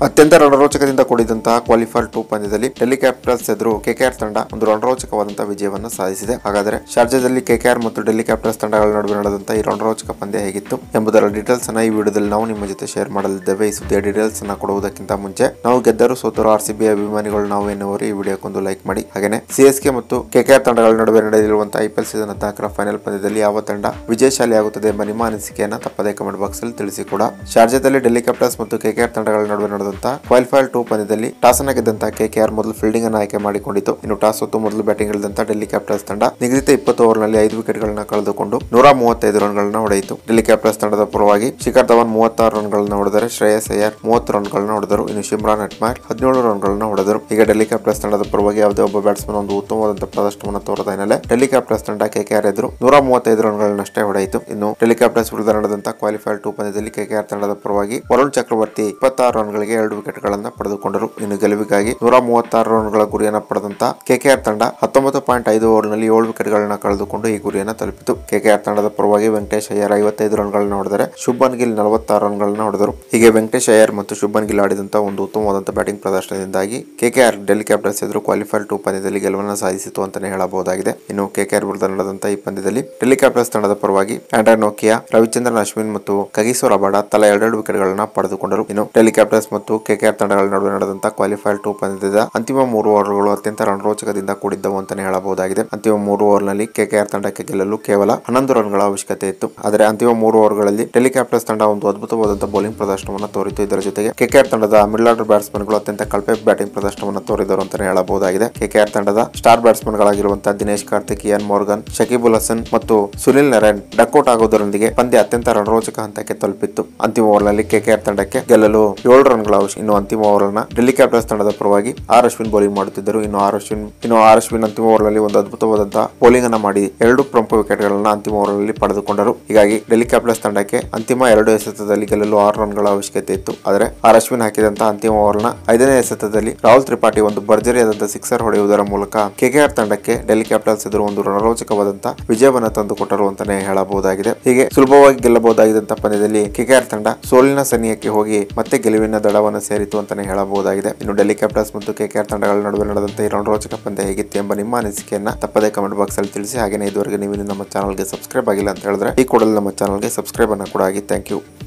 ಅತ್ಯಂತ ರಣರೋಚಕದಿಂದ ಕೂಡಿದಂತಹ qualifier two ಪಂದ್ಯದಲ್ಲಿ Delhi Capitals ಎದುರು ಕೆಕೆಆರ್ ತಂಡ ಒಂದು ರಣರೋಚಕವಾದಂತಹ ವಿಜಯವನ್ನು ಸಾಧಿಸಿದೆ ಹಾಗಾದರೆ ಶಾರ್ಜಾದಲ್ಲಿ ಕೆಕೆಆರ್ ಮತ್ತು ಡೆಲ್ಲಿ ಕ್ಯಾಪಿಟಲ್ಸ್ ತಂಡಗಳ ನಡುವೆ ನಡೆದಂತಹ ಈ ರಣರೋಚಕ ಪಂದ್ಯ ಹೇಗಿತ್ತು ಎಂಬುದರ ಡೀಟೇಲ್ಸ್ ಅನ್ನ ಈ ವಿಡಿಯೋದಲ್ಲಿ ನಾವು ನಿಮ್ಮ ಜೊತೆ ಶೇರ್ ಮಾಡಲಿದ್ದೇವೆ ಈ ಸುದ್ದಿಯ ಡೀಟೇಲ್ಸ್ ಅನ್ನ ಕೊಡುವುದಕ್ಕಿಂತ ಮುಂಚೆ ನಾವು ಗೆದ್ದರು ಸೋತರು ಆರ್ ಸಿ ಬಿ ಅಭಿಮಾನಿಗಳು ನಾವು ಎನ್ನುವರು ಈ ವಿಡಿಯೋಕ್ಕೊಂದು ಲೈಕ್ ಮಾಡಿ ಹಾಗೆ ಸಿ ಎಸ್ ಕೆ ಮತ್ತು ಕೆಕೆಆರ್ ತಂಡಗಳ ನಡುವೆ ನಡೆಯಲಿರುವಂತಹ ಐ ಪಿ ಎಲ್ ಸೀಸನ್ ಹದಿನಾಲ್ಕರ ಫೈನಲ್ ಪಂದ್ಯದಲ್ಲಿ ಯಾವ ತಂಡ ವಿಜಯಶಾಲಿಯಾಗುತ್ತದೆ ಎಂಬ ನಿಮ್ಮ ಅನಿಸಿಕೆಯನ್ನ ತಪ್ಪದೇ ಕಮೆಂಟ್ ಬಾಕ್ಸ್ ಅಲ್ಲಿ ತಿಳಿಸಿ ಕೂಡ ಶಾರ್ಜಾದಲ್ಲಿ ಡೆಲ್ಲಿ ಕ್ಯಾಪಿಟಲ್ಸ್ ಮತ್ತು ಕೆಕೆಆರ್ ತಂಡಗಳ ನಡುವೆ ನಡೆದಂತಹ ಕ್ವಾಲಿಫೈರ್ ಟೂ ಪಂದ್ಯದಲ್ಲಿ ಟಾಸ್ ಅನ್ನ ಗೆದ್ದಂತಹ ಕೆಕೆಆರ್ ಮೊದಲು ಫೀಲ್ಡಿಂಗ್ ಅನ್ನು ಆಯ್ಕೆ ಮಾಡಿಕೊಂಡಿತು ಇನ್ನು ಟಾಸ್ ಹೊತ್ತು ಮೊದಲು ಬ್ಯಾಟಿಂಗ್ ಇಳಿದಂತಹ ಡೆಲ್ಲಿ ಕ್ಯಾಪಿಟಲ್ಸ್ ತಂಡ ನಿಗದಿತ ಇಪ್ಪತ್ತು ಓವರ್ನಲ್ಲಿ ಐದು ವಿಕೆಟ್ಗಳನ್ನ ಕಳೆದುಕೊಂಡು ನೂರ ಮೂವತ್ತೈದು ರನ್ಗಳನ್ನ ಹೊಡೆಯಿತು ಡೆಲ್ಲಿ ಕ್ಯಾಪಿಟಲ್ಸ್ ತಂಡದ ಪರವಾಗಿ ಶಿಖರ್ ಧವನ್ ಮೂವತ್ತಾರು ರನ್ಗಳನ್ನ ಹೊಡೆದರೆ ಶ್ರೇಯಸ್ ಅಯ್ಯರ್ ಮೂವತ್ತು ರನ್ಗಳನ್ನ ಹೊಡೆದರು ಇನ್ನು ಶಿಮ್ರಾನ್ ಹೆಟ್ಮಾರ್ ಹದಿನೇಳು ರನ್ಗಳನ್ನ ಹೊಡೆದರು ಈಗ ಡೆಲ್ಲಿ ಕ್ಯಾಪಿಟಲ್ಸ್ ತಂಡದ ಪರವಾಗಿ ಯಾವುದೇ ಒಬ್ಬ ಬ್ಯಾಟ್ಸ್ಮನ್ ಒಂದು ಉತ್ತಮವಾದಂತಹ ಪ್ರದರ್ಶನವನ್ನು ತೋರದ ಹಿನ್ನೆಲೆ ಡೆಲ್ಲಿ ಕ್ಯಾಪಿಟಲ್ಸ್ ತಂಡ ಕೆಕೆಆರ್ ಎದುರು ನೂರ ಮೂವತ್ತೈದು ರನ್ಗಳನ್ನಷ್ಟೇ ಹೊಡೆಯಿತು ಇನ್ನು ಡೆಲ್ಲಿ ಕ್ಯಾಪಿಟಲ್ಸ್ ವಿರುದ್ಧ ನಡೆದಂತಹ ಕ್ವಾಲಿಫೈರ್ ಟೂ ಪಂದ್ಯದಲ್ಲಿ ಕೆಕೆಆರ್ ತಂಡದ ಪರವಾಗಿ ವರುಣ್ ಚಕ್ರವರ್ತಿ ಇಪ್ಪತ್ತಾರು ರನ್ಗಳಿಗೆ ಎರಡು ವಿಕೆಟ್ ಗಳನ್ನ ಪಡೆದುಕೊಂಡರು ಇನ್ನು ಗೆಲುವಿಗಾಗಿ ನೂರ ಮೂವತ್ತಾರು ರನ್ಗಳ ಗುರಿಯನ್ನ ಪಡೆದಂತ ಕೆಕೆಆರ್ ತಂಡ ಹತ್ತೊಂಬತ್ತು ಪಾಯಿಂಟ್ ಐದು ಓವರ್ನಲ್ಲಿ ಏಳು ವಿಕೆಟ್ ಗಳನ್ನ ಕಳೆದುಕೊಂಡು ಈ ಗುರಿಯನ್ನ ತಲುಪಿತು ಕೆಕೆಆರ್ ತಂಡದ ಪರವಾಗಿ ವೆಂಕಟೇಶ್ ಅಯ್ಯರ್ ಐವತ್ತೈದು ರನ್ಗಳನ್ನ ಹೊಡೆದರೆ ಶುಭನ್ ಗಿಲ್ ನಲವತ್ತಾರು ರನ್ಗಳನ್ನ ಹೊಡೆದರು ಹೀಗೆ ವೆಂಕಟೇಶ್ ಅಯ್ಯರ್ ಮತ್ತು ಶುಭನ್ ಗಿಲ್ ಆಡಿದಂತ ಒಂದು ಉತ್ತಮವಾದಂತಹ ಬ್ಯಾಟಿಂಗ್ ಪ್ರದರ್ಶನದಿಂದಾಗಿ ಕೆಕೆಆರ್ ಡೆಲ್ಲಿ ಕ್ಯಾಪಿಟಲ್ಸ್ ಎದುರು ಕ್ವಾಲಿಫೈರ್ ಟೂ ಪಂದ್ಯದಲ್ಲಿ ಗೆಲುವನ್ನು ಸಾಧಿಸಿತು ಅಂತಾನೆ ಹೇಳಬಹುದಾಗಿದೆ ಇನ್ನು ಕೆಕೆಆರ್ ವಿರುದ್ಧ ನಡೆದಂತ ಈ ಪಂದ್ಯದಲ್ಲಿ ಡೆಲ್ಲಿ ಕ್ಯಾಪಿಟಲ್ಸ್ ತಂಡದ ಪರವಾಗಿ ಆಂಡ್ರಾ ನೋಕಿಯಾ ರವಿಚಂದ್ರನ್ ಅಶ್ವಿನ್ ಮತ್ತು ಕಗಿಸೋ ರಬಾಡ ತಲಾ ಎರಡೆರಡು ವಿಕೆಟ್ ಗಳನ್ನ ಪಡೆದುಕೊಂಡರು ಇನ್ನು ಡೆಲ್ಲಿ ಕ್ಯಾಪಿಟಲ್ಸ್ ಮತ್ತು ಕೆಕೆಆರ್ ತಂಡಗಳ ನಡುವೆ ನಡೆದಂತ ಕ್ವಾಲಿಫೈರ್ ಟೂ ಪಂದ್ಯದ ಅಂತಿಮ ಮೂರು ಓವರ್ಗಳು ಅತ್ಯಂತ ರಣರೋಚಕದಿಂದ ಕೂಡಿದ್ದವು ಅಂತಾನೆ ಹೇಳಬಹುದಾಗಿದೆ ಅಂತಿಮ ಮೂರು ಓವರ್ನಲ್ಲಿ ಕೆಕೆಆರ್ ತಂಡಕ್ಕೆ ಗೆಲ್ಲಲು ಕೇವಲ ಹನ್ನೊಂದು ರನ್ಗಳ ಅವಶ್ಯಕತೆ ಇತ್ತು ಆದರೆ ಅಂತಿಮ ಮೂರು ಓವರ್ಗಳಲ್ಲಿ ಡೆಲ್ಲಿ ಕ್ಯಾಪಿಟಲ್ಸ್ ತಂಡ ಒಂದು ಅದ್ಭುತವಾದಂತಹ ಬೌಲಿಂಗ್ ಪ್ರದರ್ಶನವನ್ನು ತೋರಿತು ಇದರ ಜೊತೆಗೆ ಕೆಕೆಆರ್ ತಂಡದ ಮಿಡಲ್ ಆರ್ಡರ್ ಬ್ಯಾಟ್ಸ್ಮನ್ಗಳು ಅತ್ಯಂತ ಕಳಪೆ ಬ್ಯಾಟಿಂಗ್ ಪ್ರದರ್ಶನವನ್ನು ತೋರಿದರು ಅಂತಾನೆ ಹೇಳಬಹುದಾಗಿದೆ ಕೆಕೆಆರ್ ತಂಡದ ಸ್ಟಾರ್ ಬ್ಯಾಟ್ಸ್ಮನ್ ಗಳಾಗಿರುವಂತಹ ದಿನೇಶ್ ಕಾರ್ತಿಕ್ ಇಯಾನ್ ಮೋರ್ಗನ್ ಶಕೀಬುಲ್ ಹಸನ್ ಮತ್ತು ಸುನಿಲ್ ನರೇನ್ ಡಕ್ಔಟ್ ಆಗುವುದರೊಂದಿಗೆ ಪಂದ್ಯ ಅತ್ಯಂತ ರಣರೋಚಕ ಹಂತಕ್ಕೆ ತಲುಪಿತ್ತು ಅಂತಿಮ ಓವರ್ನಲ್ಲಿ ಕೆಕೆಆರ್ ತಂಡಕ್ಕೆ ಗೆಲ್ಲಲು ಏಳು ರನ್ಗಳ ಅವಶ್ಯ ಇನ್ನು ಅಂತಿಮ ಓವರ್ನ ಡೆಲ್ಲಿ ಕ್ಯಾಪಿಟಲ್ಸ್ ತಂಡದ ಪರವಾಗಿ ಆರ್ ಅಶ್ವಿನ್ ಬೌಲಿಂಗ್ ಮಾಡುತ್ತಿದ್ದರು ಇನ್ನು ಆರ್ ಅಶ್ವಿನ್ ಇನ್ನು ಆರ್ ಅಶ್ವಿನ್ ಅಂತಿಮ ಓವರ್ನಲ್ಲಿ ಒಂದು ಅದ್ಭುತವಾದಂತಹ ಬೌಲಿಂಗ್ ಅನ್ನ ಮಾಡಿ ಎರಡು ಪ್ರಮುಖ ವಿಕೆಟ್ ಗಳನ್ನ ಅಂತಿಮ ಓವರ್ನಲ್ಲಿ ಪಡೆದುಕೊಂಡರು ಹೀಗಾಗಿ ಡೆಲ್ಲಿ ಕ್ಯಾಪಿಟಲ್ಸ್ ತಂಡಕ್ಕೆ ಅಂತಿಮ ಎರಡು ಎಸೆತದಲ್ಲಿ ಗೆಲ್ಲಲು ಆರು ರನ್ಗಳ ಅವಶ್ಯಕತೆ ಇತ್ತು ಆದರೆ ಆರ್ ಅಶ್ವಿನ್ ಹಾಕಿದಂತಹ ಅಂತಿಮ ಓವರ್ನ ಐದನೇ ಎಸೆತದಲ್ಲಿ ರಾಹುಲ್ ತ್ರಿಪಾಠಿ ಒಂದು ಭರ್ಜರಿಯಾದಂತಹ ಸಿಕ್ಸರ್ ಹೊಡೆಯುವುದರ ಮೂಲಕ ಕೆಕೆಆರ್ ತಂಡಕ್ಕೆ ಡೆಲ್ಲಿ ಕ್ಯಾಪಿಟಲ್ಸ್ ಎದುರು ಒಂದು ರಣರೋಚಕವಾದಂತಹ ವಿಜಯವನ್ನು ತಂದುಕೊಟ್ಟರು ಅಂತಾನೆ ಹೇಳಬಹುದಾಗಿದೆ ಹೀಗೆ ಸುಲಭವಾಗಿ ಗೆಲ್ಲಬಹುದಾಗಿದ್ದಂತಹ ಪಂದ್ಯದಲ್ಲಿ ಕೆಕೆಆರ್ ತಂಡ ಸೋಲಿನ ಸನಿಯಕ್ಕೆ ಹೋಗಿ ಮತ್ತೆ ಗೆಲುವಿನ ದಡವನ್ನು ಸೇರಿತು ಅಂತಾನೆ ಹೇಳಬಹುದಾಗಿದೆ ಇನ್ನು ಡೆಲ್ಲಿ ಕ್ಯಾಪಿಟಲ್ಸ್ ಮತ್ತು ಕೆಕೆಆರ್ ತಂಡಗಳ ನಡುವೆ ನಡೆದಂತ ಈ ರಣರೋಚಕ ಪಂದ್ಯ ಹೇಗಿತ್ತು ಎಂಬ ನಿಮ್ಮ ಅನಿಸಿಕೆಯನ್ನ ತಪ್ಪದೇ ಕಮೆಂಟ್ ಬಾಕ್ಸ್ ಅಲ್ಲಿ ತಿಳಿಸಿ ಹಾಗೆ ಇದುವರೆಗೆ ನೀವು ಇನ್ನು ನಮ್ಮ ಚಾನಲ್ಗೆ ಸಬ್ಸ್ಕ್ರೈಬ್ ಆಗಿಲ್ಲ ಅಂತ ಹೇಳಿದ್ರೆ ಈ ಕೂಡಲೇ ನಮ್ಮ ಚಾನಲ್ಗೆ ಸಬ್ಸ್ಕ್ರೈಬ್ ಅನ್ನ ಕೂಡ ಆಗಿ ಥ್ಯಾಂಕ್ ಯು